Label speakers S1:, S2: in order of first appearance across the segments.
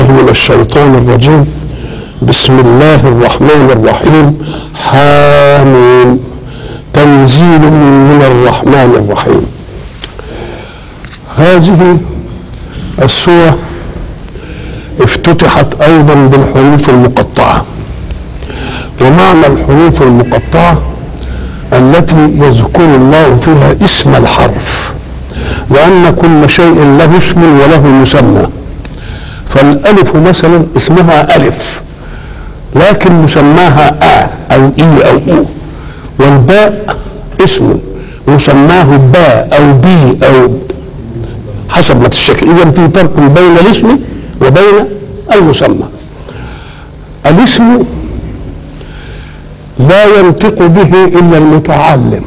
S1: بالله من الشيطان الرجيم بسم الله الرحمن الرحيم حامين تنزيل من الرحمن الرحيم هذه السورة افتتحت أيضا بالحروف المقطعة ومعنى الحروف المقطعة التي يذكر الله فيها اسم الحرف لأن كل شيء له اسم وله مسمى فالألف مثلا اسمها ألف لكن مسماها آ أو إي أو أو والباء اسم مسماه باء أو بي أو حسب ما تشكل إذا في فرق بين الاسم وبين المسمى الاسم لا ينطق به إلا المتعلم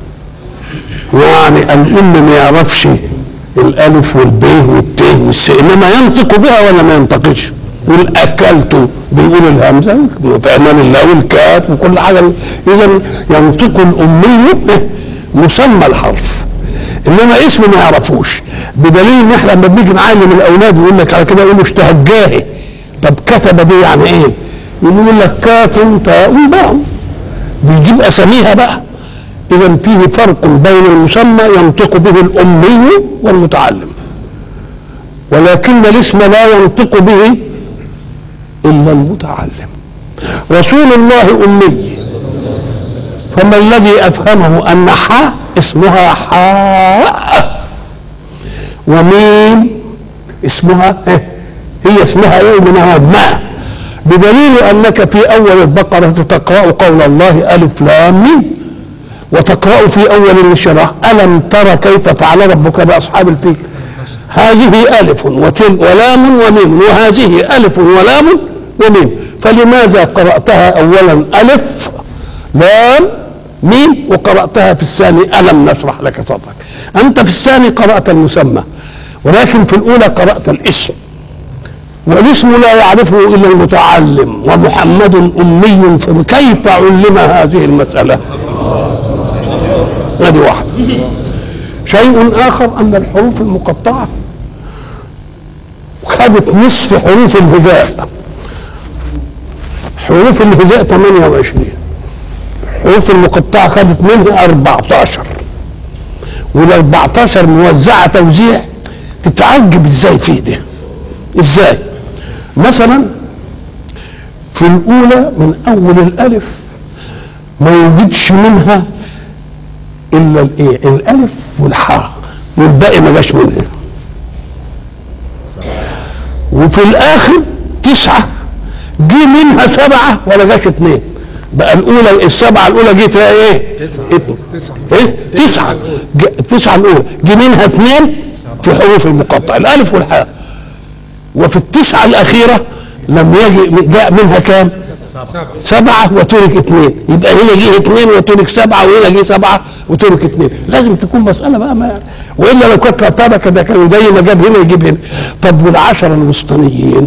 S1: يعني الأم ما يعرفش الألف والب والت والس إنما ينطق بها ولا ما ينطقش يقول أكلت بيقول الهمزة في أمان الله والكاف وكل حاجة إذا ينطق الأمي مسمى الحرف انما اسم ما يعرفوش بدليل ان احنا لما بنيجي نعلم الاولاد يقول لك على كده يقولوا اشتهجاهي طب كتب دي يعني ايه؟ يقول لك كاف تاء باء بيجيب اساميها بقى اذا فيه فرق بين المسمى ينطق به الامي والمتعلم ولكن الاسم لا ينطق به الا المتعلم رسول الله امي فما الذي افهمه ان حاء اسمها حاء وميم اسمها هي اسمها ايه منها ماء بدليل انك في اول البقره تقرا قول الله الف لام ميم وتقرا في اول الانشراح الم تر كيف فعل ربك باصحاب الفيل هذه الف وتل ولام وميم وهذه الف ولام وميم فلماذا قراتها اولا الف لام ميم وقرأتها في الثاني ألم نشرح لك صدرك أنت في الثاني قرأت المسمى ولكن في الأولى قرأت الاسم والاسم لا يعرفه إلا المتعلم ومحمد أمي فكيف علم هذه المسألة هذه واحدة شيء آخر أن الحروف المقطعة خدت نصف حروف الهجاء حروف الهجاء 28 الحروف المقطعة خدت منها 14 وال 14 موزعة توزيع تتعجب ازاي في ده ازاي مثلا في الأولى من أول الألف ما يوجدش منها إلا الإيه الألف والحاء والباقي ما جاش منها وفي الآخر تسعة جه منها سبعة ولا جاش اثنين بقى الاولى السبعه الاولى جه فيها ايه؟ تسعه تسعه ايه؟ تسعه التسعه الاولى جه منها اثنين في حروف المقطع الالف والحاء وفي التسعه الاخيره لم يجي جاء منها كام؟ سبعة وترك اثنين يبقى هنا جه اثنين وترك سبعة وهنا جه سبعة وترك اثنين لازم تكون مسألة بقى ما وإلا لو كانت رتبة كده كان زي ما جاب هنا يجيب هنا طب والعشرة الوسطانيين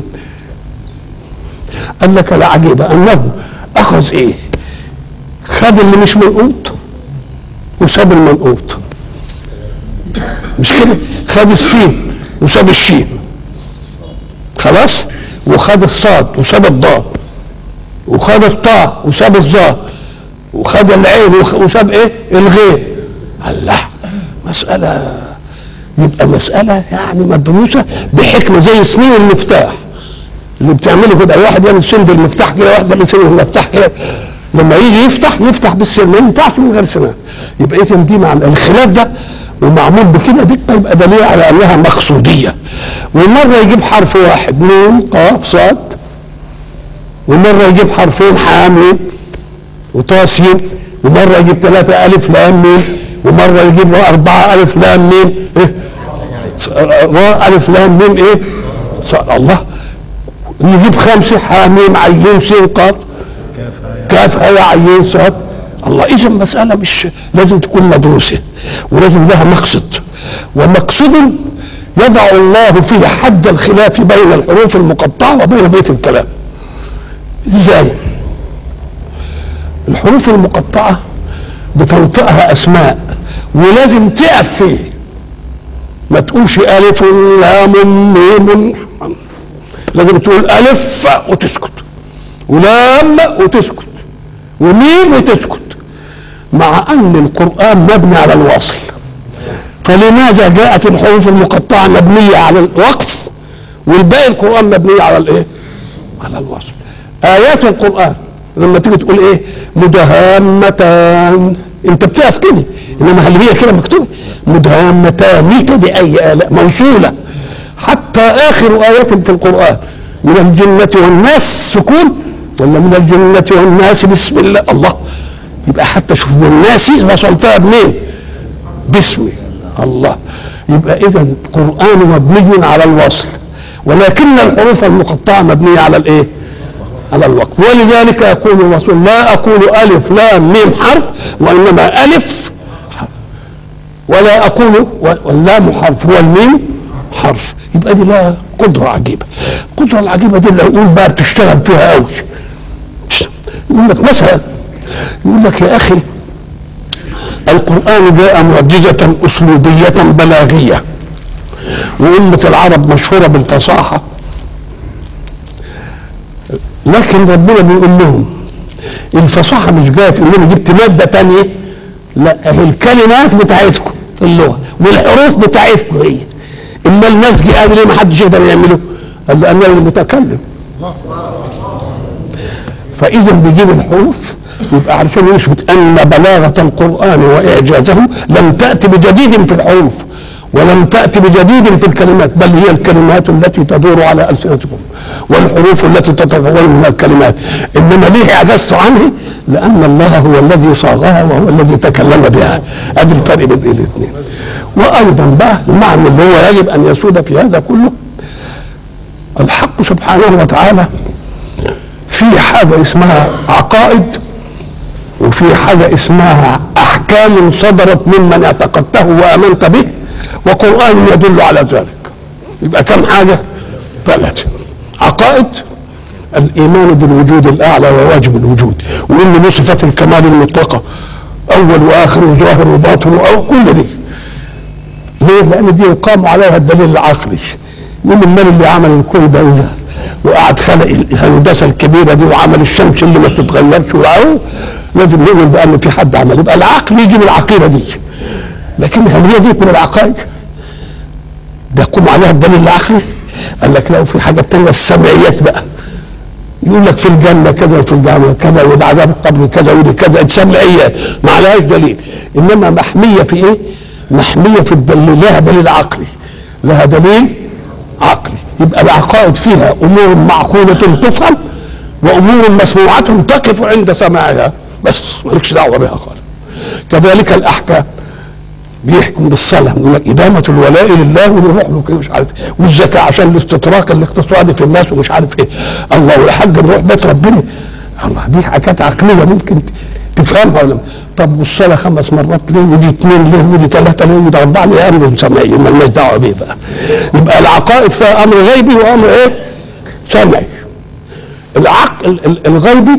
S1: قال لك العجيب أنه اخذ ايه خد اللي مش منقوط وساب المنقوط مش كده خد السين وساب الشين خلاص وخد الصاد وساب الضاد وخد الطاء وساب الظاء وخد العين وساب ايه الغين الله مسألة يبقى مسألة يعني مدروسة بحكمة زي سنين المفتاح اللي بتعمله كده واحد يعمل سن بالمفتاح كده واحد يعمل سن بالمفتاح كده لما يجي يفتح يفتح بالسن ما ينفعش من غير سنان يبقى اذا دي مع الخلاف ده ومعمول بكده دي يبقى دليل على انها مقصوديه ومره يجيب حرف واحد نون قاف صاد ومره يجيب حرفين حامل وطا سين ومره يجيب ثلاثه الف لام ميم ومره يجيب اربعه الف لام ميم ايه راء الف لام ميم ايه الله نجيب خمسة حاميم عين سين قاف كاف هيا عين صاد الله إذا مسألة مش لازم تكون مدروسة ولازم لها مقصد ومقصد يضع الله فيه حد الخلاف بين الحروف المقطعة وبين بيت الكلام ازاي الحروف المقطعة بتنطقها أسماء ولازم تقف فيه ما تقولش ألف لام ميم لازم تقول الف وتسكت ولام وتسكت وميم وتسكت مع ان القران مبني على الوصل فلماذا جاءت الحروف المقطعه مبنيه على الوقف والباقي القران مبني على الايه على الوصل ايات القران لما تيجي تقول ايه مدهامتان انت بتقف كده انما هل هي كده مكتوبه مدهامتان كده اي اله موصوله حتى اخر ايات في القران من الجنه والناس سكون ولا من الجنه والناس بسم الله الله يبقى حتى شوف والناس وصلتها منين باسمي الله يبقى اذا القران مبني على الوصل ولكن الحروف المقطعه مبنيه على الايه على الوقف ولذلك يقول الرسول لا اقول الف لام ميم حرف وانما الف حرف ولا اقول واللام حرف والميم حرف يبقى دي لها قدره عجيبه القدره العجيبه دي اللي اقول بقى بتشتغل فيها قوي يقول لك مثلا يقول لك يا اخي القران جاء معجزه اسلوبيه بلاغيه وامه العرب مشهوره بالفصاحه لكن ربنا بيقول لهم الفصاحه مش جايه في انني جبت ماده تانية لا هي الكلمات بتاعتكم في اللغه والحروف بتاعتكم هي اما الناس جه قال ليه ما حدش يقدر يعمله؟ قال له انا المتكلم فاذا بيجيب الحروف يبقى علشان يثبت ان بلاغه القران واعجازه لم تاتي بجديد في الحروف ولم تأتي بجديد في الكلمات بل هي الكلمات التي تدور على ألسنتكم والحروف التي تتكون من الكلمات إنما ليه عجزت عنه لأن الله هو الذي صاغها وهو الذي تكلم بها أدي الفرق بين الاثنين وأيضا بقى المعنى اللي هو يجب أن يسود في هذا كله الحق سبحانه وتعالى في حاجة اسمها عقائد وفي حاجة اسمها أحكام صدرت ممن اعتقدته وآمنت به وقرآن يدل على ذلك يبقى كم حاجة ثلاثة عقائد الإيمان بالوجود الأعلى وواجب الوجود وإن له صفة الكمال المطلقة أول وآخر وظاهر وباطن أو كل دي ليه؟ لأن دي يقام عليها الدليل العقلي يقول من اللي عمل الكون ده وده وقعد خلق الهندسه الكبيره دي وعمل الشمس اللي ما تتغيرش وعو لازم نؤمن بقى ان في حد عمل يبقى العقل يجي من العقيده دي لكن هل هي دي كل العقائد؟ ده يقوم عليها الدليل العقلي قال لك لا في حاجه تانية السمعيات بقى يقول لك في الجنه كذا وفي الجنه كذا وده عذاب القبر كذا ودي كذا السمعيات ما عليهاش دليل انما محميه في ايه؟ محميه في الدليل لها دليل عقلي لها دليل عقلي يبقى العقائد فيها امور معقوله تفهم وامور مسموعه تقف عند سماعها بس مالكش دعوه بها خالص كذلك الاحكام بيحكم بالصلاه يقول لك ادامه الولاء لله ونروح له كده مش عارف والزكاه عشان الاستطراق الاقتصادي في الناس ومش عارف ايه الله والحج نروح بيت ربنا الله دي حاجات عقليه ممكن تفهمها ولا طب والصلاه خمس مرات ليه ودي اثنين ليه ودي ثلاثه ليه ودي اربعه ليه امر سمعي مالناش دعوه بيه بقى يبقى العقائد فيها امر غيبي وامر ايه؟ سمعي العقل الغيبي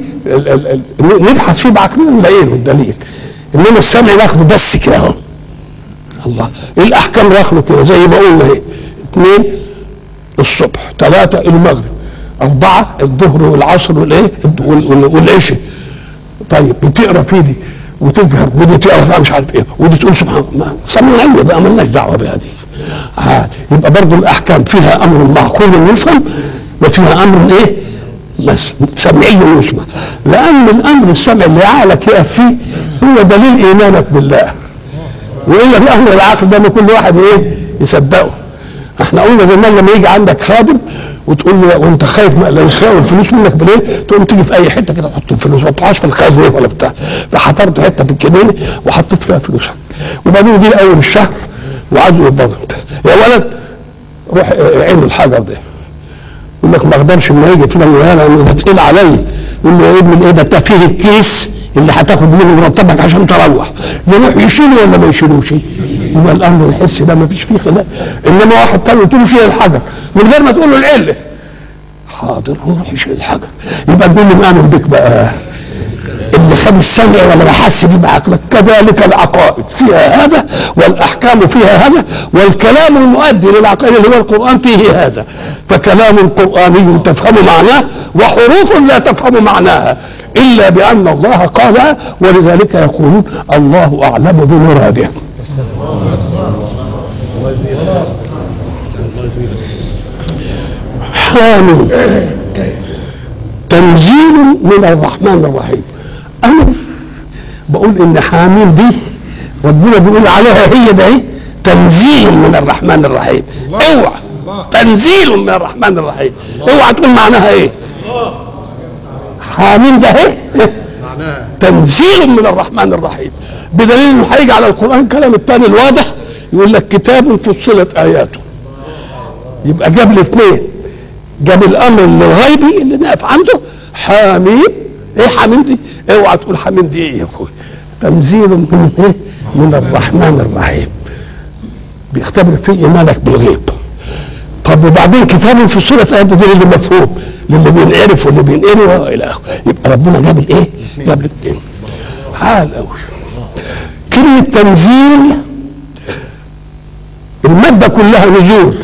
S1: نبحث فيه بعقلنا نلاقيه الدليل انما السمع ناخده بس كده اهو الله الاحكام ناخده كده زي ما قلنا ايه اثنين الصبح ثلاثه المغرب اربعه الظهر والعصر والايه والعشاء طيب بتقرا في دي وتجهر ودي تقرا فيها مش عارف ايه ودي تقول سبحان الله سمعيه بقى مالناش دعوه بها دي آه. يبقى برضه الاحكام فيها امر معقول يفهم وفيها امر ايه؟ بس سمعي يسمع لان الامر السمع اللي عقلك يقف فيه هو دليل ايمانك بالله والا الاهل العقل ده كل واحد ايه يصدقه احنا قلنا زمان لما يجي عندك خادم وتقول له وانت خايف لو يسرقوا الفلوس منك بالليل تقوم تيجي في اي حته كده تحط الفلوس ما تحطهاش في الخزنه ولا بتاع فحفرت حته في الكنينه وحطيت فيها فلوسك وبعدين جه اول الشهر وعادوا يقبضوا يا ولد روح عين الحجر ده يقول لك ما اقدرش ما يجي فلان لانه ده تقيل عليا يقول له يا ابن الايه ده فيه الكيس اللي هتاخد منه مرتبك عشان تروح يروح يشيله ولا ما يشيلوش يبقى الامر الحسي ده ما فيش فيه خلاف انما واحد تاني قلت له شيل الحجر من غير ما تقول له العله حاضر روح يشيل الحجر يبقى نقول له مآمن بك بقى اللي بخد السمع ولا بحس دي بعقلك كذلك العقائد فيها هذا والاحكام فيها هذا والكلام المؤدي للعقائد اللي هو القران فيه هذا فكلام قراني تفهم معناه وحروف لا تفهم معناها الا بان الله قالها ولذلك يقولون الله اعلم بمراده حامل تنزيل من الرحمن الرحيم انا بقول ان حامين دي ربنا بيقول عليها هي ده ايه تنزيل من الرحمن الرحيم اوعى تنزيل من الرحمن الرحيم اوعى تقول معناها ايه حامين ده ايه تنزيل من الرحمن الرحيم بدليل انه هيجي على القران الكلام الثاني الواضح يقول لك كتاب فصلت اياته يبقى جاب الاثنين جاب الامر الغيبي اللي نقف عنده حميم ايه حميم دي اوعى تقول حميم دي ايه يا اخوي تنزيل من ايه من الرحمن الرحيم بيختبر فيه ايمانك بالغيب طب وبعدين كتاب في سوره اياته دي اللي مفهوم للي بينعرف واللي بينقري والى اخره يبقى ربنا جاب الايه جاب الاثنين حال قوي كلمه تنزيل الماده كلها نزول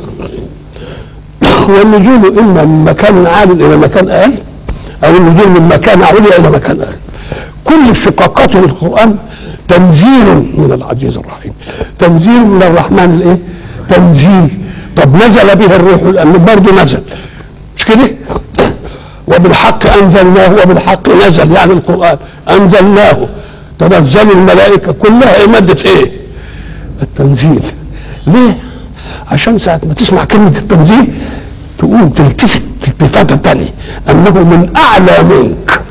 S1: والنزول اما من مكان عال الى مكان اقل او النزول من مكان عليا الى مكان اقل كل الشقاقات في القران تنزيل من العزيز الرحيم تنزيل من الرحمن الايه تنزيل طب نزل به الروح الامين برضه نزل مش كده وبالحق انزلناه وبالحق نزل يعني القران انزلناه تنزل الملائكه كلها إيه ماده ايه التنزيل ليه عشان ساعة ما تسمع كلمة التنزيل تقوم تلتفت التفاتة تانية أنه من أعلى منك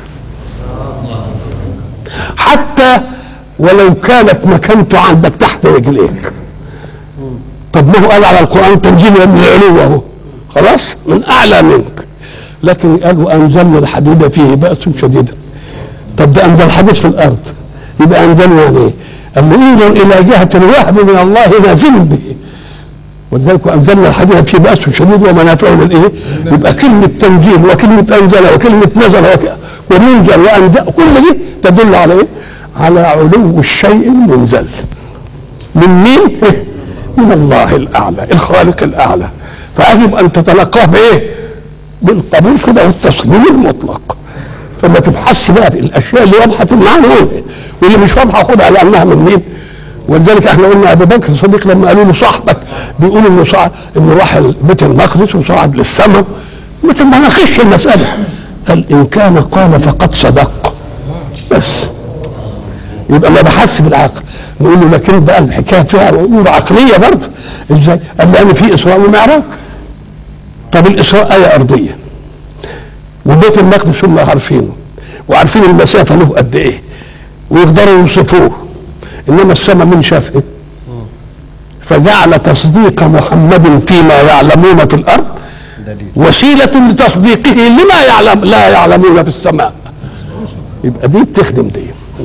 S1: حتى ولو كانت مكانته عندك تحت رجليك طب ما هو قال على القرآن تنزيل من العلو أهو خلاص من أعلى منك لكن قال وأنزلنا الحديد فيه بأس شديد طب ده أنزل الحديد في الأرض يبقى أنزلنا يعني إيه؟ قال له انظر إلى جهة الوهب من الله نازل به ولذلك انزلنا الحديث فيه باس شديد ومنافع للايه؟ يبقى كلمه تنزيل وكلمه انزل وكلمه نزل وك- ومنزل وانزل كل دي تدل على ايه؟ على علو الشيء المنزل من مين؟ من الله الاعلى الخالق الاعلى فيجب ان تتلقاه بايه؟ بالقبول كده والتسليم المطلق فما تبحثش بقى في الاشياء اللي واضحه المعنى واللي مش واضحه خدها لانها من مين؟ ولذلك احنا قلنا ابو بكر الصديق لما قالوا له صاحبك بيقول انه صعد انه راح بيت المقدس وصعد للسماء مثل ما ناقشش المساله قال ان كان قال فقد صدق بس يبقى ما بحث بالعقل نقول له لكن بقى الحكايه فيها امور عقليه برضه ازاي؟ قال لان في اسراء ومعراج طب الاسراء ايه ارضيه وبيت المقدس هم عارفينه وعارفين المسافه له قد ايه ويقدروا يوصفوه انما السماء من شافه فجعل تصديق محمد فيما يعلمون في الارض وسيله لتصديقه لما يعلم لا يعلمون في السماء يبقى دي بتخدم دي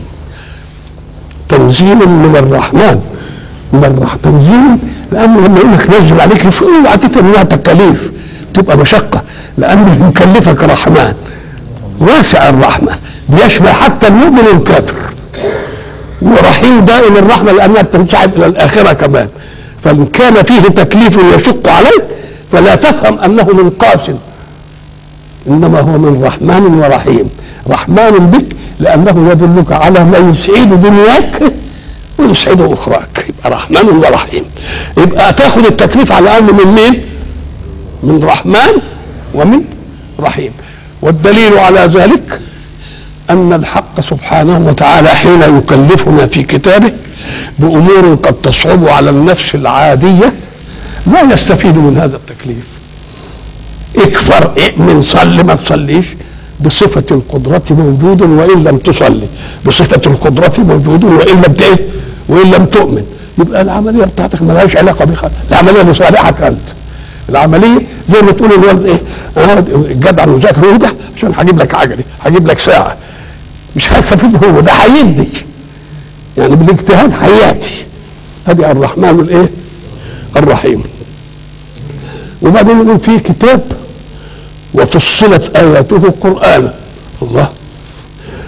S1: تنزيل من الرحمن من الرحمن تنزيل لانه لما يقول لك نزل عليك اوعى تفهم انها تكاليف تبقى مشقه لانه مكلفك رحمن واسع الرحمه بيشمل حتى المؤمن والكافر ورحيم دائم الرحمه لانها بتنسحب الى الاخره كمان فان كان فيه تكليف يشق عليك فلا تفهم انه من قاس انما هو من رحمن ورحيم رحمن بك لانه يدلك على ما يسعد دنياك ويسعد اخراك يبقى رحمن ورحيم يبقى تاخذ التكليف على انه من مين؟ من رحمن ومن رحيم والدليل على ذلك أن الحق سبحانه وتعالى حين يكلفنا في كتابه بأمور قد تصعب على النفس العادية لا يستفيد من هذا التكليف اكفر اؤمن صلي ما تصليش بصفة القدرة موجود وإن لم تصلي بصفة القدرة موجود وإن لم تئت وإن لم تؤمن يبقى العملية بتاعتك ملهاش علاقة بخير العملية لصالحك أنت العملية زي ما تقول الولد ايه اه الجدع مذاكر وده عشان هجيب لك عجله هجيب لك ساعه مش هيستفيد هو ده هيدي يعني بالاجتهاد هياتي ادي الرحمن الايه الرحيم وبعدين يقول في كتاب وفصلت اياته قرانا الله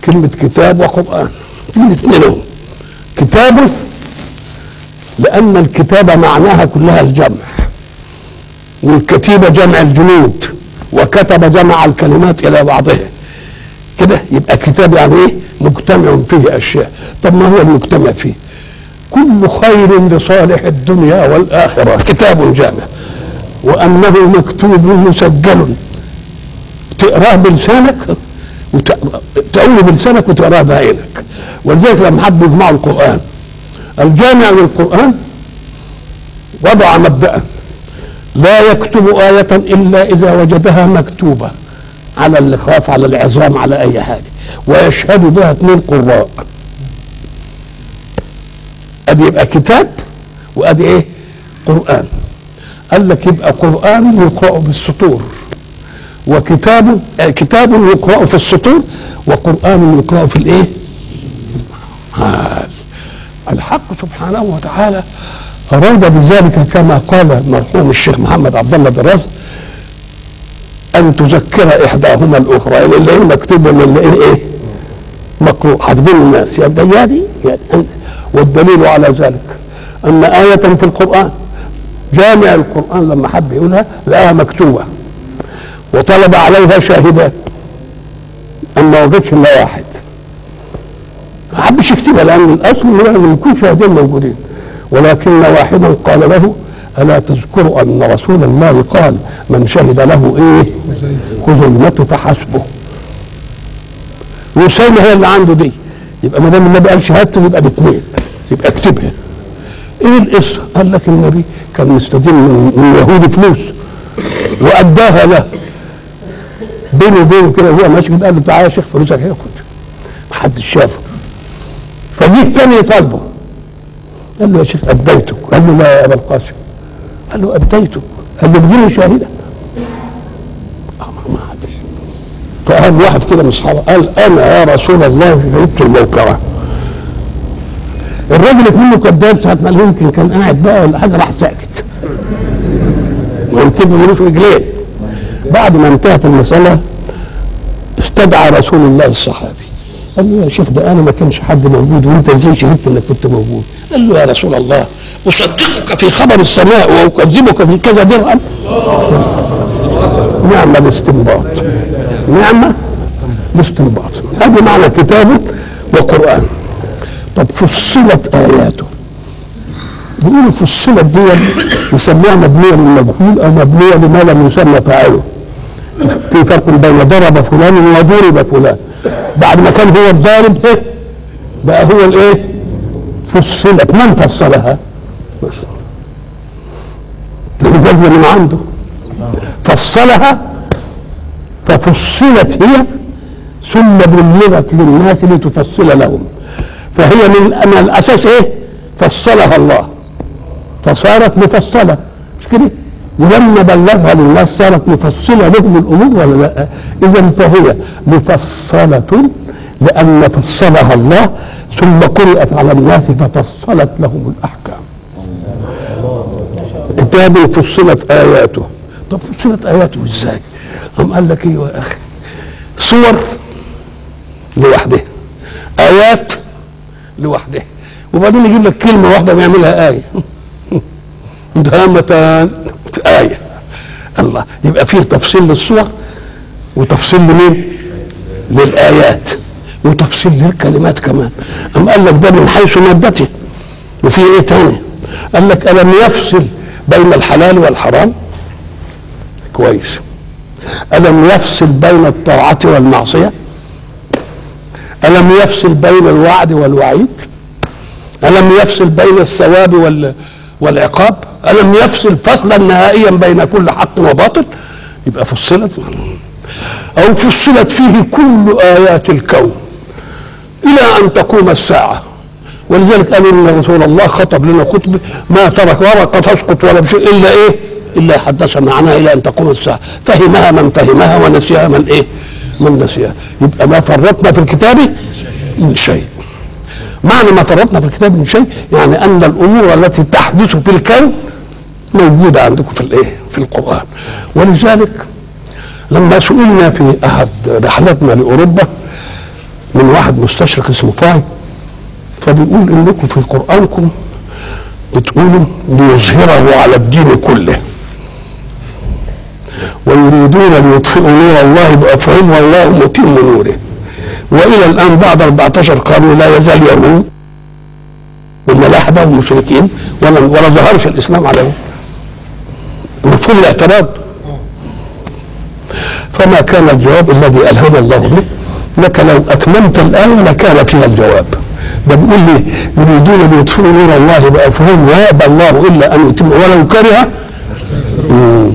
S1: كلمة كتاب وقرآن دي الاثنين اهو كتاب لأن الكتابة معناها كلها الجمع والكتيبة جمع الجنود وكتب جمع الكلمات إلى بعضها كده يبقى كتاب يعني إيه مجتمع فيه أشياء طب ما هو المجتمع فيه كل خير لصالح الدنيا والآخرة كتاب جامع وأنه مكتوب مسجل تقراه بلسانك تقوله بلسانك وتقراه بعينك ولذلك لما حبوا يجمعوا القرآن الجامع للقرآن وضع مبدأ لا يكتب آية إلا إذا وجدها مكتوبة على اللخاف على العظام على أي حاجة ويشهد بها اثنين قراء أدي يبقى كتاب وأدي إيه قرآن قال لك يبقى قرآن يقرأ بالسطور وكتاب آه كتاب يقرأ في السطور وقرآن يقرأ في الإيه آه الحق سبحانه وتعالى أراد بذلك كما قال المرحوم الشيخ محمد عبد الله دراز أن تذكر إحداهما الأخرى يعني اللي هي مكتوبة من اللي إيه مقروء حافظين الناس يا بيادي يعني والدليل على ذلك أن آية في القرآن جامع القرآن لما حب يقولها لقاها مكتوبة وطلب عليها شاهدان أما وجدش إلا واحد ما حبش يكتبها لأن الأصل إنه يكون شاهدين موجودين ولكن واحدا قال له ألا تذكر أن رسول الله قال من شهد له إيه خزيمة فحسبه وسيلة هي اللي عنده دي يبقى ما دام النبي قال شهادته يبقى باثنين يبقى اكتبها ايه القصه؟ قال لك النبي كان مستدين من, من اليهود فلوس واداها له بينه وبينه كده وهو ماشي كده قال له تعالى يا شيخ فلوسك هي خد محدش شافه فجه الثاني يطالبه قال له يا شيخ اديتك قال له لا يا ابا القاسم قال له اديتك قال له اديني شاهدا ما حدش فقال واحد كده من اصحابه قال انا يا رسول الله شهدت الموكره الراجل منه كذاب ساعه ما يمكن كان قاعد بقى ولا حاجه راح ساكت وانتبه ملوش رجلين بعد ما انتهت المساله استدعى رسول الله الصحابي قال له يا شيخ ده انا ما كانش حد موجود وانت ازاي شهدت انك كنت موجود؟ قال له يا رسول الله اصدقك في خبر السماء واكذبك في كذا درهم نعم الاستنباط نعم الاستنباط هذا معنى كتاب وقران طب فصلت اياته بيقولوا فصلت دي يسموها مبنيه للمجهول او مبنيه لما لم يسمى فاعله في فرق بين ضرب فلان وضرب فلان بعد ما كان هو الضارب ايه بقى هو الايه فصلت من فصلها بس الجزء من عنده فصلها ففصلت هي ثم بلغت للناس لتفصل لهم فهي من من الاساس ايه فصلها الله فصارت مفصله مش كده ولما بلغها للناس صارت مفصله لهم الامور ولا لا اذا فهي مفصله لان فصلها الله ثم قرات على الناس ففصلت لهم الاحكام كتاب فصلت اياته طب فصلت اياته ازاي قام قال لك ايوه يا اخي صور لوحدها ايات لوحدها وبعدين يجيب لك كلمه واحده ويعملها ايه دامتان آية الله يبقى فيه تفصيل للصور وتفصيل لمين؟ للآيات وتفصيل للكلمات كمان أم قال لك ده من حيث مادته وفي إيه تاني؟ قال لك ألم يفصل بين الحلال والحرام؟ كويس ألم يفصل بين الطاعة والمعصية؟ ألم يفصل بين الوعد والوعيد؟ ألم يفصل بين الثواب وال والعقاب ألم يفصل فصلا نهائيا بين كل حق وباطل يبقى فصلت أو فصلت فيه كل آيات الكون إلى أن تقوم الساعة ولذلك قالوا إن رسول الله خطب لنا خطبة ما ترك ورقة تسقط ولا بشيء إلا إيه إلا حدثنا عنها إلى أن تقوم الساعة فهمها من فهمها ونسيها من إيه من نسيها يبقى ما فرطنا في الكتاب من شيء معنى ما فرطنا في الكتاب من شيء يعني ان الامور التي تحدث في الكون موجوده عندكم في الايه في القران ولذلك لما سئلنا في احد رحلاتنا لاوروبا من واحد مستشرق اسمه فاي فبيقول انكم في قرانكم بتقولوا ليظهره على الدين كله ويريدون ليطفئوا نور الله بافواههم والله متم نوره والى الان بعد 14 قرن لا يزال يهود وملاحده ومشركين ولا ولا ظهرش الاسلام عليهم مفهوم الاعتراض فما كان الجواب الذي الهمنا الله به لك لو اتممت الايه لكان فيها الجواب ده بيقول لي يريدون ليطفئوا نور الله بافواههم ويابى الله الا ان يتم ولو كره مم.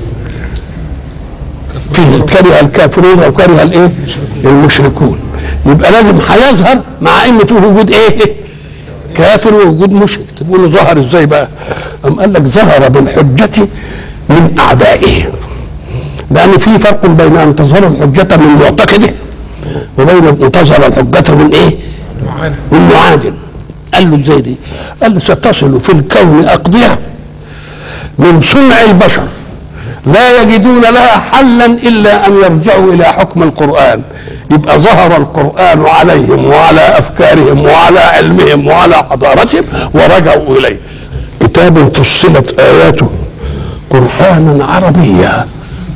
S1: فيه كره الكافرون وكره الايه؟ المشركون يبقى لازم هيظهر مع ان فيه وجود ايه؟ كافر ووجود مشرك تقول له ظهر ازاي بقى؟ أم قال لك ظهر بالحجة من أعدائه لأن في فرق بين أن تظهر الحجة من معتقده وبين أن تظهر الحجة من إيه؟ من معادن قال له ازاي دي؟ قال له ستصل في الكون أقضية من صنع البشر لا يجدون لها حلا الا ان يرجعوا الى حكم القران يبقى ظهر القران عليهم وعلى افكارهم وعلى علمهم وعلى حضارتهم ورجعوا اليه كتاب فصلت اياته قرانا عربيا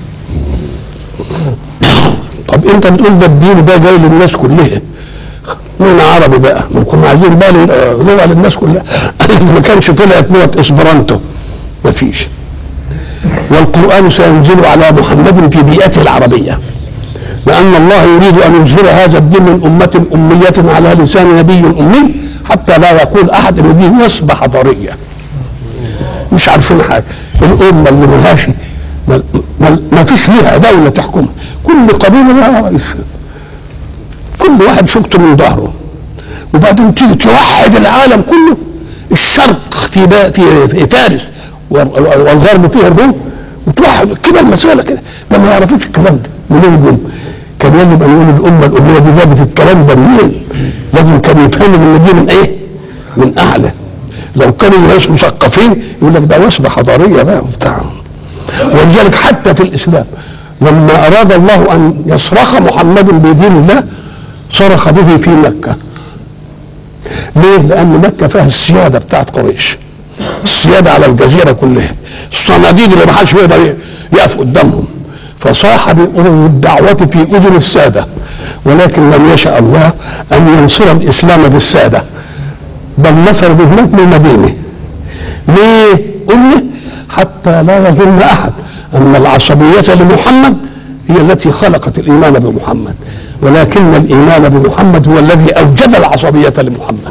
S1: طب انت بتقول ده الدين ده جاي للناس كلها من عربي بقى ما كنا عايزين بقى لغه للناس كلها ما كانش طلعت لغه اسبرانتو ما فيش والقرآن سينزل على محمد في بيئته العربية لأن الله يريد أن يظهر هذا الدين من أمة أمية على لسان نبي أمي حتى لا يقول أحد أن دي وصبة حضارية مش عارفين حاجة الأمة اللي ملهاش ما, ما, ما فيش ليها دولة تحكمها كل قبيلة لها رئيس كل واحد شقته من ظهره وبعدين تيجي توحد العالم كله الشرق في با في, في فارس والغرب فيه الروم وتوحد كده المسألة كده ده ما يعرفوش الكلام ده منين جم كان يجب ان يقول الامه الاميه دي جابت الكلام ده منين؟ لازم كانوا يفهموا ان دي من ايه؟ من اعلى لو كانوا ناس مثقفين يقول لك ده وصفه حضاريه بقى وبتاع ولذلك حتى في الاسلام لما اراد الله ان يصرخ محمد بدين الله صرخ به في مكه ليه؟ لان مكه فيها السياده بتاعت قريش السياده على الجزيره كلها الصناديد اللي ما حدش بيقدر يقف قدامهم فصاح بالدعوة في أذن السادة ولكن لم يشاء الله أن ينصر الإسلام بالسادة بل نصر بهناك من المدينة ليه؟ قلنا حتى لا يظن أحد أن العصبية لمحمد هي التي خلقت الإيمان بمحمد ولكن الإيمان بمحمد هو الذي أوجد العصبية لمحمد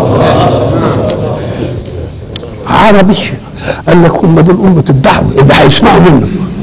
S1: عربي قال لك هم دول أمة الدعوة اللي هيسمعوا منه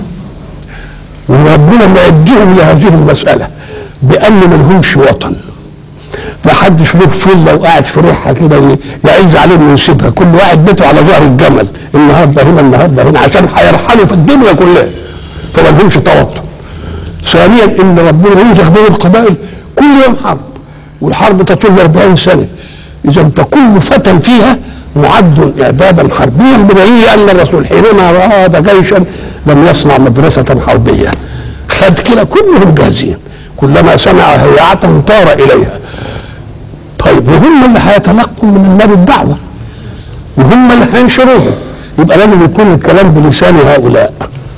S1: وربنا معدهم لهذه المسألة بأن ما لهمش وطن ما حدش له فيلا وقاعد في ريحها كده يعز عليه انه يسيبها كل واحد بيته على ظهر الجمل النهارده هنا النهارده هنا عشان هيرحلوا في الدنيا كلها فما لهمش توتر ثانيا ان ربنا ينزغ بين القبائل كل يوم حرب والحرب تطول 40 سنه اذا فكل فتى فيها معد اعدادا حربيا بدليل ان الرسول حينما اراد جيشا لم يصنع مدرسه حربيه خد كده كلهم جاهزين كلما سمع هيعة طار اليها طيب وهم اللي هيتلقوا من النبي الدعوه وهم اللي هينشروها يبقى لازم يكون الكلام بلسان هؤلاء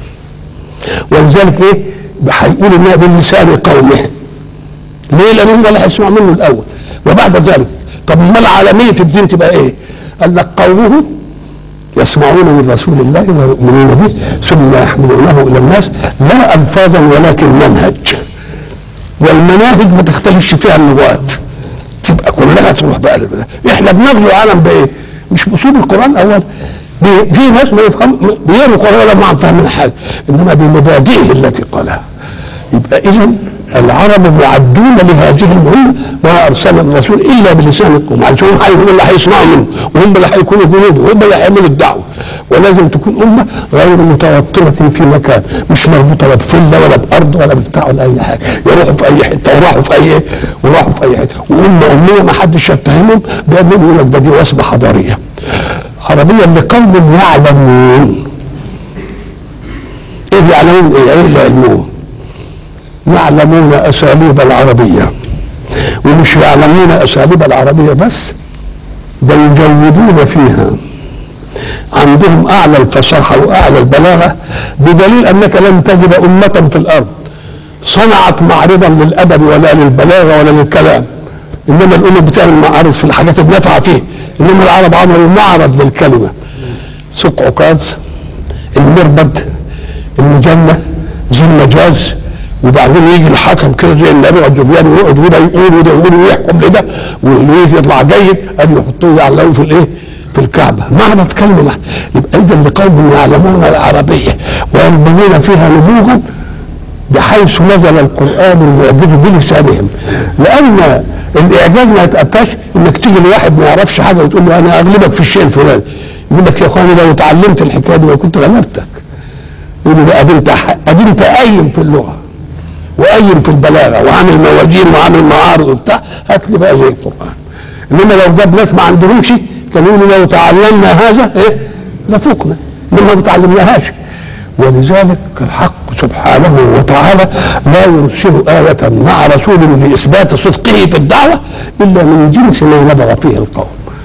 S1: ولذلك ايه هيقول انها بلسان قومه ليه لان هم اللي هيسمعوا منه الاول وبعد ذلك طب امال عالميه الدين تبقى ايه قال لك قومه يسمعون من رسول الله ويؤمنون به ثم يحملونه الى الناس لا الفاظا ولكن منهج والمناهج ما تختلفش فيها اللغات تبقى كلها تروح بقى لبدا. احنا بنغزو العالم بايه؟ مش باسلوب القران اول في ناس ما يفهم بيقروا القران ولا ما فاهمين حاجه انما بمبادئه التي قالها يبقى اذا العرب معدون لهذه المهمه ما ارسل الرسول الا بلسان القوم عشان هم اللي هيسمعوا منه وهم اللي هيكونوا جنوده وهم اللي هيعملوا الدعوه ولازم تكون امه غير متوتره في مكان مش مربوطه لا بفله ولا بارض ولا بتاع ولا اي حاجه يروحوا في اي حته وراحوا في اي وراحوا في اي حته وامه اميه ما حدش يتهمهم بانهم يقول لك ده دي وصمه حضاريه عربيه لقوم يعلمون ايه يعلمون ايه ايه اللي يعلمون يعلمون اساليب العربيه ومش يعلمون اساليب العربيه بس ده يجودون فيها عندهم اعلى الفصاحه واعلى البلاغه بدليل انك لن تجد امه في الارض صنعت معرضا للادب ولا للبلاغه ولا للكلام انما الامم بتعمل معارض في الحاجات النافعه فيه انما العرب عملوا معرض للكلمه سوق عكاظ المربد المجنه ذي المجاز وبعدين يجي الحكم كده زي النبي والزبيان ويقعد وده يقول وده يقول ويحكم لده واللي يطلع جيد قال يحطوه يعلقوه في الايه؟ في الكعبه معنى كلمه يبقى اذا لقوم يعلمون العربيه وينبغون فيها نبوغا بحيث نزل القران المعجز بلسانهم لان الاعجاز ما يتاتاش انك تيجي لواحد ما يعرفش حاجه وتقول له انا اغلبك في الشيء الفلاني يقول لك يا اخواني لو اتعلمت الحكايه دي ما كنت غلبتك يقول له لا ادي انت ادي انت قايم في اللغه وقايم في البلاغه وعامل موازين وعامل معارض وبتاع هات لي بقى زي القران انما لو جاب ناس ما عندهمش كانوا يقولوا لو تعلمنا هذا ايه لفوقنا انما ما بتعلمناهاش ولذلك الحق سبحانه وتعالى لا يرسل آية مع رسول لإثبات صدقه في الدعوة إلا من جنس ما نبغ فيه القوم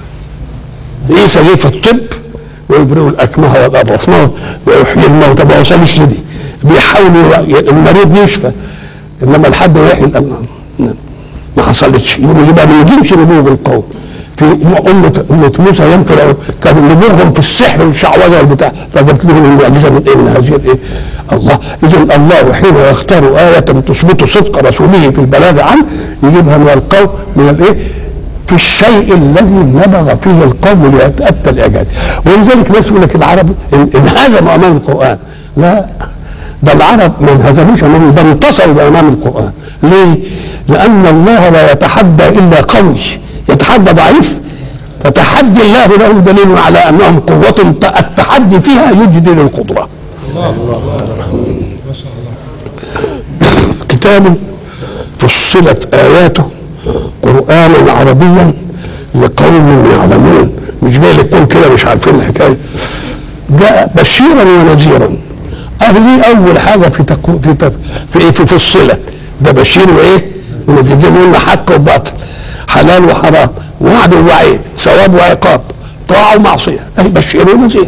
S1: عيسى جه في الطب ويبرئ الأكمه والأبرص ويحيي الموتى ما وصلش لدي بيحاولوا المريض يشفى إنما الحد ما يحيي الأمام ما حصلتش يبقى من جنس نبوغ القوم في أمة أمة موسى ينفر كان نبوغهم في السحر والشعوذة والبتاع فجبت لهم المعجزة من إيه من هذه الإيه؟ الله إذا الله حين يختار آية تثبت صدق رسوله في البلاغ عنه يجيبها من القوم من الإيه؟ في الشيء الذي نبغ فيه القوم ليتأتى الإعجاز ولذلك الناس يقول لك العرب انهزموا أمام القرآن لا ده العرب ما انهزموش امام ده انتصروا امام القران ليه؟ لان الله لا يتحدى الا قوي يتحدى ضعيف فتحدي الله لهم دليل على انهم قوة التحدي فيها يجدي للقدرة كتاب فصلت آياته قرآنا عربيا لقوم يعلمون مش جاي لكم كده مش عارفين الحكاية جاء بشيرا ونذيرا أهلي أول حاجة في تقو في تق... في إيه في فصلت ده بشير وإيه ونذير زي ما قلنا حق وباطل حلال وحرام وعد ووعيد ثواب وعقاب طاعة ومعصية أي بشير ونذير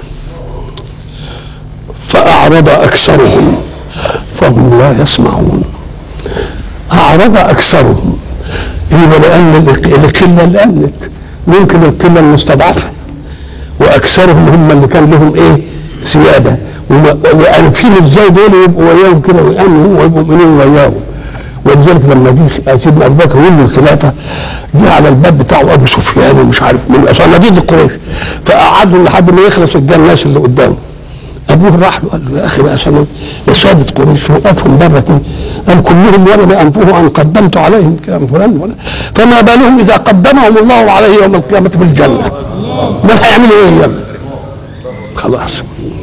S1: فأعرض أكثرهم فهم لا يسمعون أعرض أكثرهم إنما لأن القلة اللي أمنت ممكن القلة المستضعفة وأكثرهم هم اللي كان لهم إيه سيادة وعارفين إزاي دول يبقوا وياهم كده ويأمنوا ويبقوا مؤمنين وياهم ولذلك لما جه سيدنا ابو بكر ولي الخلافه جه على الباب بتاعه ابو سفيان ومش عارف مين صناديد قريش فقعدوا لحد ما يخلص الجال الناس اللي قدامه ابوه راح له قال له يا اخي بقى سلام يا ساده قريش وقفهم بره كده قال كلهم ورد انفه ان قدمت عليهم كلام فلان ولا فما بالهم اذا قدمهم الله عليه يوم القيامه في الجنه ما هيعملوا ايه يلا خلاص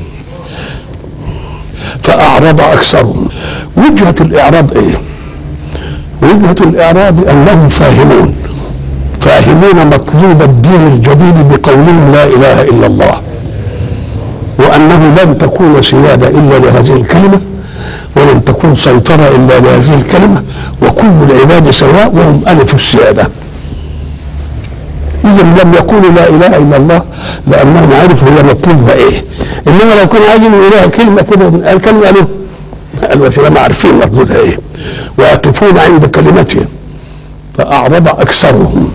S1: فاعرض اكثرهم وجهه الاعراض ايه؟ وجهة الإعراب أنهم فاهمون فاهمون مطلوب الدين الجديد بقولهم لا إله إلا الله وأنه لن تكون سيادة إلا لهذه الكلمة ولن تكون سيطرة إلا لهذه الكلمة وكل العباد سواء وهم ألف السيادة إذا لم يقولوا لا إله إلا الله لأنهم عرفوا هي مطلوبها إيه إنما لو كانوا عايزين يقولوها كلمة كده الكلمة قالوا قالوا ما عارفين مطلوبها إيه ويقفون عند كلمتهم فأعرض أكثرهم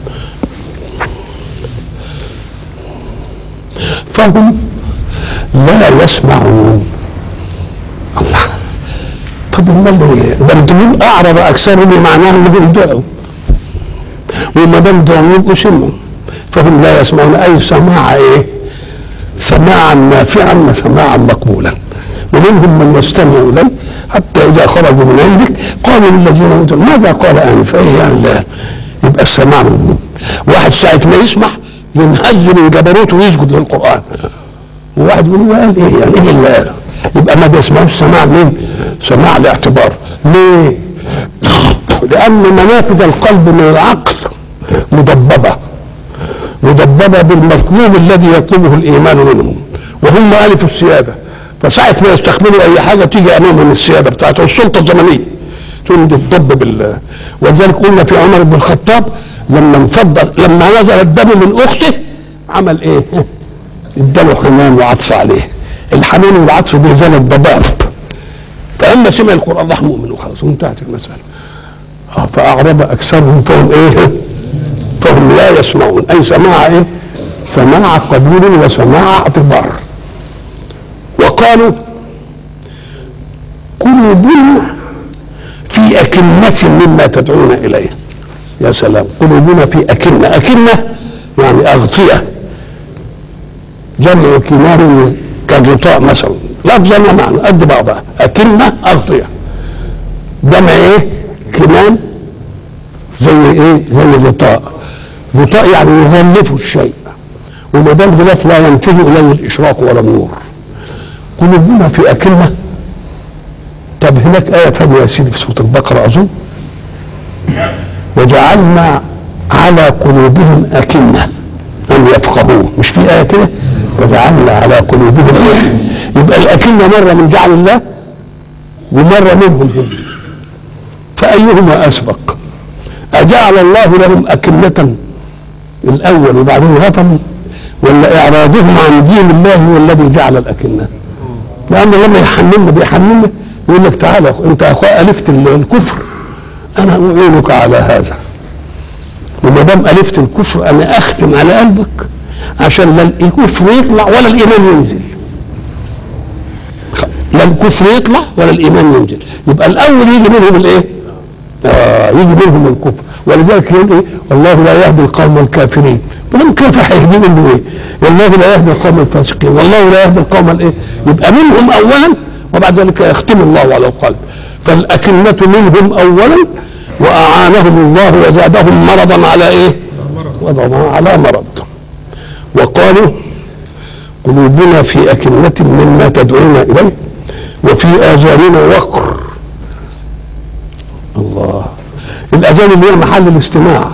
S1: فهم لا يسمعون الله طب امال ايه؟ ده بتقول اعرض اكثرهم معناه انهم دعوا وما دام دعوا يبقوا سموا فهم لا يسمعون اي سماع ايه؟ سماعا نافعا سماعا مقبولا ومنهم من يستمع اليه حتى اذا خرجوا من عندك قالوا للذين اوتوا ماذا قال انفا ايه يعني لا يبقى السماع منهم واحد ساعه ما يسمع ينهز من جبروته ويسجد للقران وواحد يقول له قال ايه يعني ايه اللي قال يبقى ما بيسمعوش سماع مين؟ سماع الاعتبار ليه؟ لان منافذ القلب من العقل مدببه مدببه بالمطلوب الذي يطلبه الايمان منهم وهم الف السياده فساعة ما يستخدموا أي حاجة تيجي أمامهم السيادة بتاعته والسلطة الزمنية تندي الطب بال ولذلك قلنا في عمر بن الخطاب لما انفض لما نزل الدم من اخته عمل ايه؟ اداله حنان وعطف عليه الحنان والعطف دي زي الضباب فاما سمع القران راح مؤمن وخلاص وانتهت المساله آه، فاعرض اكثرهم فهم ايه؟ فهم لا يسمعون اي سماع ايه؟ سماع قبول وسماع اعتبار وقالوا قلوبنا في أكنة مما تدعون إليه يا سلام قلوبنا في أكنة أكنة يعني أغطية جمع كنار كغطاء مثلا لفظا ومعنى قد بعضها أكنة أغطية جمع إيه؟ كنان زي إيه؟ زي غطاء غطاء يعني يغلف الشيء وما دام غلاف لا ينفذ إليه الإشراق ولا النور قلوبنا في أكنة طب هناك آية ثانية يا سيدي في سورة البقرة أظن وجعلنا على قلوبهم أكنة أن يفقهوه مش في آية كده وجعلنا على قلوبهم أكنة يبقى الأكنة مرة من جعل الله ومرة منهم هم فأيهما أسبق أجعل الله لهم أكنة الأول وبعدين غفلوا ولا إعراضهم عن دين الله هو الذي جعل الأكنة لأنه لما يحننا بيحننا يقول لك تعالى يا أخو- انت يا اخويا الفت ال- الكفر انا اعينك على هذا وما دام الفت الكفر انا اختم على قلبك عشان لا الكفر يطلع ولا الايمان ينزل خ- لا الكفر يطلع ولا الايمان ينزل يبقى الاول يجي منهم الايه؟ آه يجي منهم الكفر ولذلك يقول ايه؟ والله لا يهدي القوم الكافرين ما دام كافر هيهدي منه ايه؟ والله لا يهدي القوم الفاسقين والله لا يهدي القوم الايه؟ يبقى منهم اولا وبعد ذلك يختم الله على القلب فالأكنة منهم أولا وأعانهم الله وزادهم مرضا على إيه؟ مرضا على مرض وقالوا قلوبنا في أكنة مما تدعون إليه وفي آذاننا وقر الله الأذان اللي هي محل الاستماع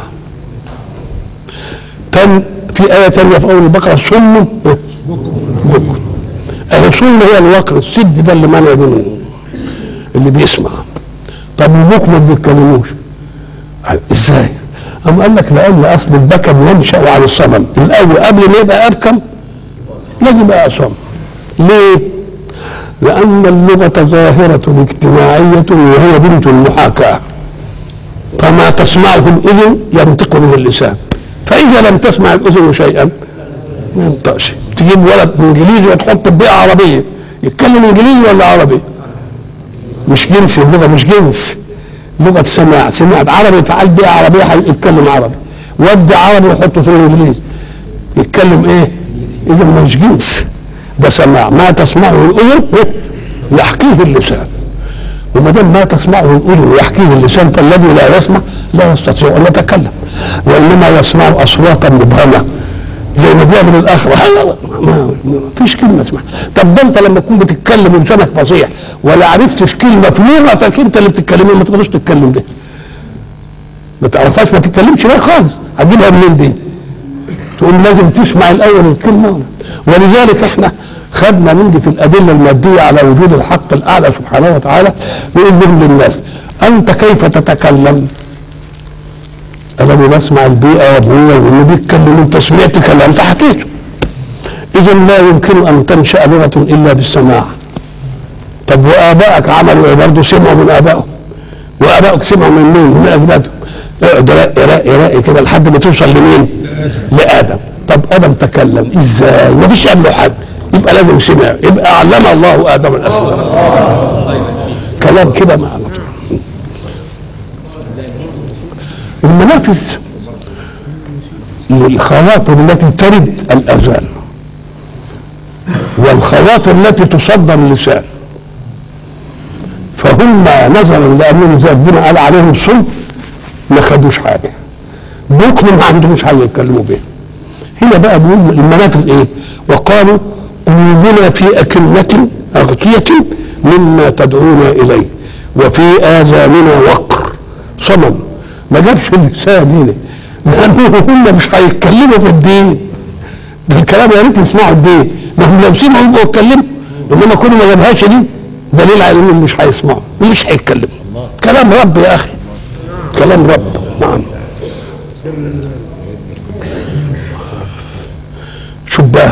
S1: كان في آية تانية في أول البقرة صم بكم أهي صم هي الوقر السد ده اللي منع دي منه اللي بيسمع طب وبوك ما بيتكلموش قال ازاي؟ أم قال لك لأن أصل البكم ينشأ عن الصمم الأول قبل ما يبقى أبكم لازم يبقى أصم ليه؟ لأن اللغة ظاهرة اجتماعية وهي بنت المحاكاة فما تسمعه الأذن ينطق به اللسان فإذا لم تسمع الأذن شيئا ما ينطقش تجيب ولد انجليزي وتحط بيئة عربية يتكلم انجليزي ولا عربي؟ مش جنس اللغة مش جنس لغة سماع سمع عربي تعال بيئة عربية يتكلم عربي ودي عربي وحطه في الانجليزي يتكلم ايه؟ اذا مش جنس ده سماع ما تسمعه الاذن يحكيه اللسان وما دام ما تسمعه الاذن ويحكيه اللسان فالذي لا يسمع لا يستطيع ان يتكلم وانما يسمع اصواتا مبهمه زي ما بيعمل الاخر ما فيش كلمه اسمها طب ده انت لما تكون بتتكلم ولسانك فصيح ولا عرفتش كلمه في لغتك انت اللي بتتكلمها ما تقدرش تتكلم ده ما تعرفهاش ما تتكلمش بيها خالص هتجيبها منين دي؟ تقول لازم تسمع الاول الكلمه ولذلك احنا خدنا من دي في الادله الماديه على وجود الحق الاعلى سبحانه وتعالى نقول لهم للناس انت كيف تتكلم؟ انا بسمع البيئه وابويا وهم بيتكلمون فسمعت كلام فحكيته اذا لا يمكن ان تنشا لغه الا بالسماع طب وابائك عملوا ايه برضه سمعوا من ابائهم وابائك سمعوا من مين؟ من اجدادهم اقعد رقي رقي رقي كده لحد ما توصل لمين؟ لادم طب ادم تكلم ازاي؟ ما فيش قبله حد يبقى لازم سمع يبقى علم الله ادم الاسماء كلام كده مع على طول المنافذ للخواطر التي ترد الاذان والخواطر التي تصدر اللسان فهم نظرا لانهم زي ربنا قال عليهم صم ما خدوش حاجه بكم ما عندهمش حاجه يتكلموا بيها هنا بقى بيقول المنافذ ايه وقالوا قلوبنا في أكنة أغطية مما تدعون إليه وفي آذاننا وقر صمم ما جابش اللسان هنا لأنه هم مش هيتكلموا في الدين ده الكلام يا ريت يسمعوا الدين ما هم لو سمعوا يبقوا يتكلموا انما كل ما جابهاش دي دليل على انهم مش هيسمعوا ومش هيتكلموا كلام رب يا اخي كلام رب نعم شباه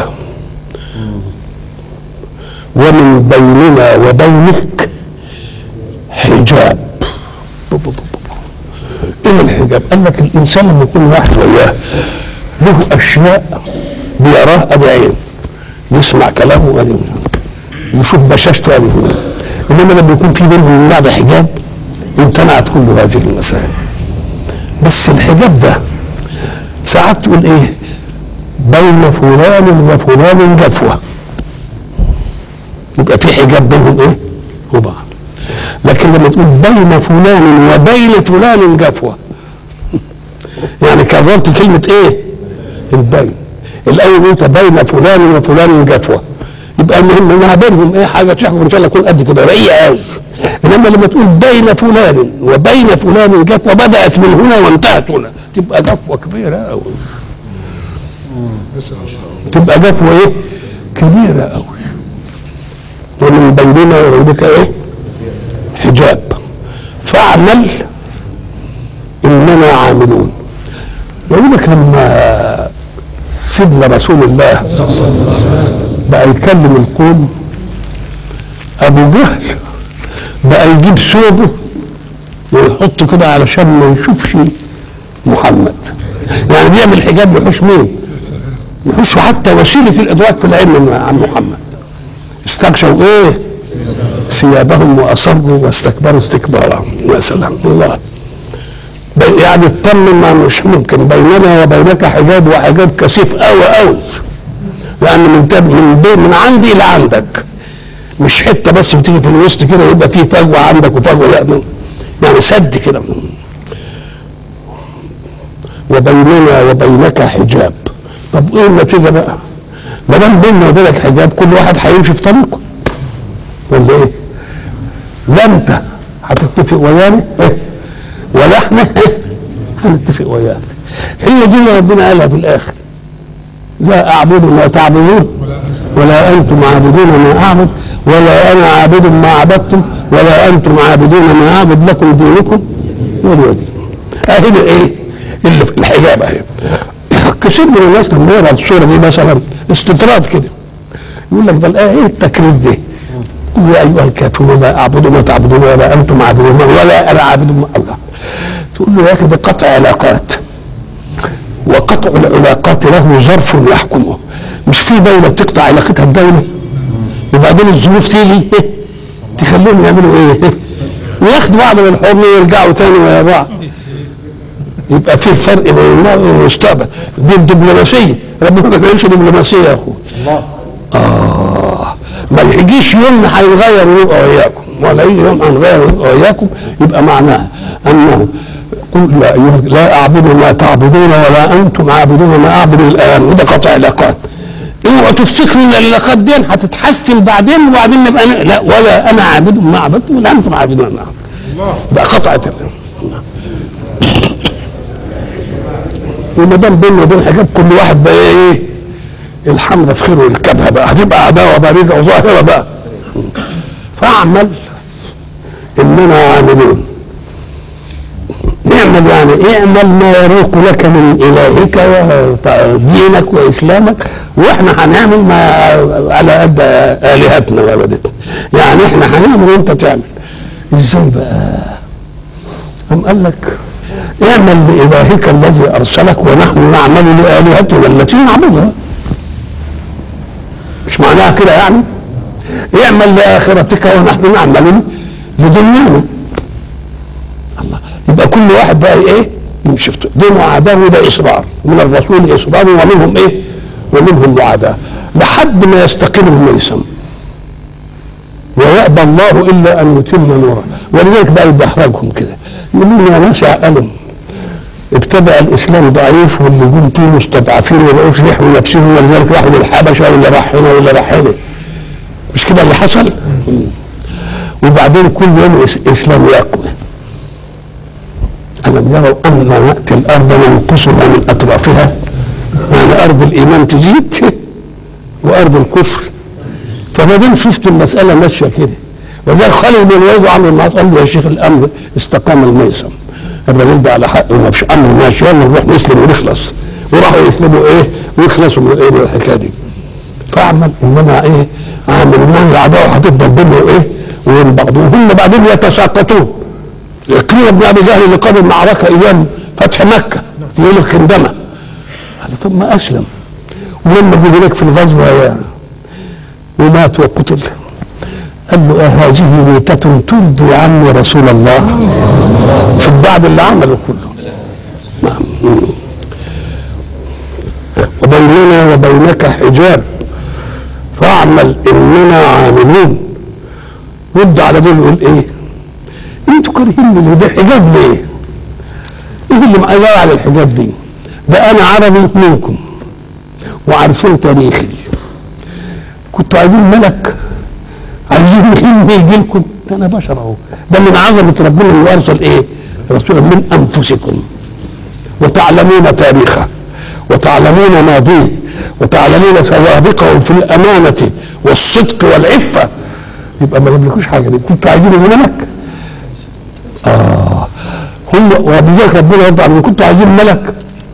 S1: ومن بيننا وبينك حجاب بو بو بو بو. ايه الحجاب قال لك الانسان لما يكون واحد وياه له اشياء بيراه ادي عين يسمع كلامه ادي يشوف بشاشته ادي انما لما يكون في بينهم من بعد حجاب امتنعت كل هذه المسائل بس الحجاب ده ساعات تقول ايه بين فلان وفلان جفوه يبقى في حجاب بينهم ايه وبعض لكن لما تقول بين فلان وبين فلان جفوه يعني كررت كلمه ايه البين الاول انت بين فلان وفلان جفوه يبقى المهم انها بينهم ايه حاجه تحكم ان شاء الله تكون قد كده رقيقه قوي انما لما تقول بين فلان وبين فلان جفوه بدات من هنا وانتهت هنا تبقى جفوه كبيره قوي تبقى جفوه ايه كبيره قوي ومن بيننا وبينك ايه حجاب فاعمل اننا عاملون يقول لك لما سيدنا رسول الله بقى يكلم القوم ابو جهل بقى يجيب ثوبه ويحطه كده علشان ما يشوفش محمد يعني بيعمل حجاب يحوش مين يحوش حتى وسيله الادراك في العلم عن محمد استغشوا ايه ثيابهم واصروا واستكبروا استكبارا يا سلام الله يعني اطمن ما مش ممكن بيننا وبينك حجاب وحجاب كثيف قوي قوي لان من تب من بين من عندي الى عندك مش حته بس بتيجي في الوسط كده يبقى في فجوه عندك وفجوه لا من يعني سد كده وبيننا وبينك حجاب طب ايه النتيجه بقى؟ ما دام بيننا وبينك حجاب كل واحد هيمشي في طريقه ولا ايه؟ لا انت هتتفق ويانا إيه؟ ولا احنا إيه؟ هنتفق وياك هي دي اللي ربنا قالها في الاخر لا اعبد ما تعبدون ولا انتم عابدون ما اعبد ولا انا عابد ما عبدتم ولا انتم عابدون ما اعبد لكم دينكم ولي دين اهي دي ايه اللي في الحجاب اهي كثير من الناس لما يقرا الصوره دي مثلا استطراد كده يقول لك ده الايه ايه التكرير ده قل يا ايها الكافرون لا اعبد ما تعبدون ولا انتم عابدون ما ولا انا عابد ما الله تقول له يا اخي ده قطع علاقات وقطع العلاقات له ظرف يحكمه مش في دوله بتقطع علاقتها بدوله وبعدين الظروف تيجي تخليهم يعملوا ايه وياخدوا بعض من الحضن ويرجعوا تاني ويا بعض يبقى في فرق بين الماضي والمستقبل دي الدبلوماسيه ربنا ما بيعملش دبلوماسيه يا اخوي اه ما يجيش يوم هيغير ويبقى وياكم ولا يجي يوم هنغير ويبقى وياكم يبقى معناها انه قل لا أيها لا اعبد ما تعبدون ولا انتم عابدون ما اعبد الان وده قطع علاقات اوعوا تفتكروا ان العلاقات دي هتتحسن بعدين وبعدين نبقى ن... لا ولا انا عابد ما عبدتم ولا انتم عابدون ما عبدتم بقى قطعت وما دام بيننا وبين حجاب كل واحد بقى ايه الحمرة في خير والكبهة بقى هتبقى عداوة بارزة وظاهرة بقى فاعمل اننا عاملون اعمل يعني اعمل ما يروق لك من الهك ودينك واسلامك واحنا هنعمل ما على قد الهتنا وعبادتنا يعني احنا هنعمل وانت تعمل ازاي بقى قام قال لك اعمل لالهك الذي ارسلك ونحن نعمل لالهتنا التي نعبدها مش معناها كده يعني اعمل لاخرتك ونحن نعمل لدنيانا الله يبقى كل واحد بقى ايه يمشي في دين وعداء وده اصرار من الرسول اصرار ومنهم ايه ومنهم معاداه لحد ما يستقيم الميسم ويأبى الله الا ان يتم نوره ولذلك بقى يدحرجهم كده يقولون يا ناس اعقلوا ابتدأ الاسلام ضعيف واللي جم فيه مستضعفين وبقوش يحموا نفسهم ولذلك راحوا للحبشه واللي راح هنا واللي راح هنا مش كده اللي حصل؟ وبعدين كل يوم الاسلام يقوى ألم يروا أن نأتي الأرض ننقصها من أطرافها يعني أرض الإيمان تزيد وأرض الكفر فما دام شفتوا المسألة ماشية كده وذلك خالد بن الوليد وعمرو بن العاص قال له يا شيخ الامر استقام الميسم الراجل ده على حق وما فيش امر ماشي يلا نروح نسلم ونخلص وراحوا يسلموا ايه ويخلصوا من ايه من الحكايه دي فاعمل ان انا ايه اعمل ان الاعداء هتفضل بيننا وايه وبين بعض وهم بعدين يتساقطون عكرمه بن ابي جهل اللي قام المعركه ايام فتح مكه في يوم الخندمه قال طب ما اسلم ولما جه هناك في الغزوه يا ومات وقتل قال له أهذه ميتة ترضي عني رسول الله شوف بعد اللي عمله كله نعم وبيننا وبينك حجاب فاعمل اننا عاملون رد على دول يقول ايه انتوا كارهين اللي ده حجاب ليه ايه اللي معايا على الحجاب دي ده انا عربي منكم وعارفين تاريخي كنتوا عايزين ملك عايزين مين يجي لكم ده انا بشر اهو ده من عظمه ربنا انه ارسل ايه رسولا من انفسكم وتعلمون تاريخه وتعلمون ماضيه وتعلمون سوابقه في الامانه والصدق والعفه يبقى ما جابلكوش حاجه دي كنتوا عايزين ملك اه هم وبذلك ربنا يرضى عنهم كنتوا عايزين ملك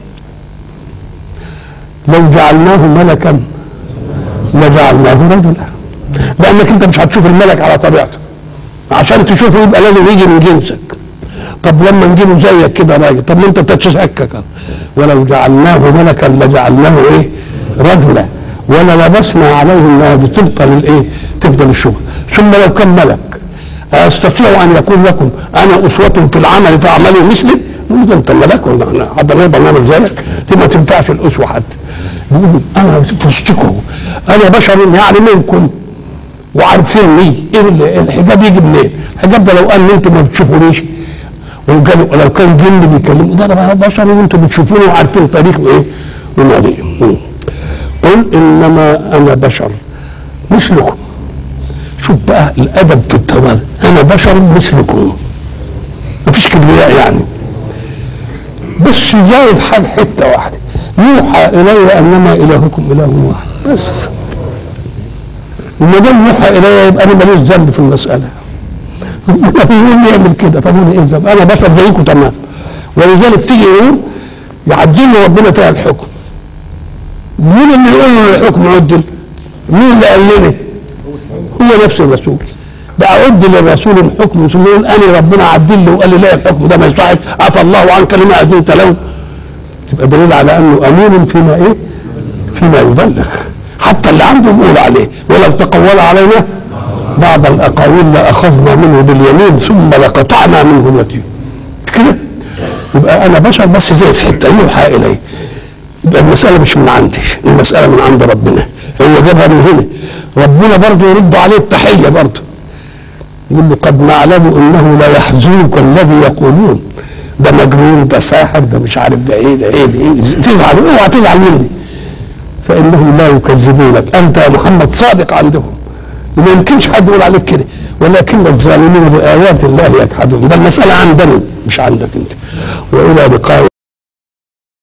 S1: لو جعلناه ملكا لجعلناه رجلا لانك انت مش هتشوف الملك على طبيعته عشان تشوفه يبقى لازم يجي من جنسك طب لما نجيبه زيك كده راجل طب ما انت تتشكك ولو جعلناه ملكا لجعلناه ايه رجلا ولا لبسنا عليهم ما تبقى للايه تفضل الشبهه ثم لو كان ملك استطيع ان يكون لكم انا اسوه في العمل فاعملوا مثلي يقول ده انت ملك ولا انا حتى نقدر نعمل زيك دي ما تنفعش الاسوه حتى يقول انا في وسطكم انا بشر يعني منكم وعارفين ليه ايه الحجاب يجي منين؟ الحجاب ده لو قال انتم ما بتشوفونيش وقالوا لو كان جن بيكلموا ده انا بشر وانتم بتشوفوني وعارفين تاريخ ايه وماضي قل انما انا بشر مثلكم شوف بقى الادب في التواضع انا بشر مثلكم مفيش كبرياء يعني بس زايد حاجه حته واحده يوحى الي انما الهكم اله واحد بس وما دام يوحى الي يبقى انا ماليش ذنب في المساله ربنا بيقول لي اعمل كده طب انا ايه ذنب انا بشر زيكم تمام ولذلك تيجي يقول يعدل لي ربنا فيها الحكم مين اللي يقول لي الحكم عدل؟ مين اللي قال لي؟ هو نفس الرسول ده اعد للرسول الحكم ثم يقول انا ربنا عدل لي وقال لي لا الحكم ده ما يصحش عفى الله عنك لما اذنت له تبقى دليل على انه امين فيما ايه؟ فيما يبلغ حتى اللي عنده بيقول عليه ولو تقول علينا بعض الاقاويل لاخذنا منه باليمين ثم لقطعنا منه الوتين كده يبقى انا بشر بس زي حته يوحى الي يبقى المساله مش من عندي المساله من عند ربنا هو جابها من هنا ربنا برضه يرد عليه التحيه برضه يقول له قد نعلم انه لا يحزنك الذي يقولون ده مجنون ده ساحر ده مش عارف ده ايه ده ايه ده ايه تزعل اوعى تزعل مني فانهم لا يكذبونك انت يا محمد صادق عندهم وما يمكنش حد يقول عليك كده ولكن الظالمين بايات الله يجحدون ده المساله عندنا مش عندك انت والى لقاء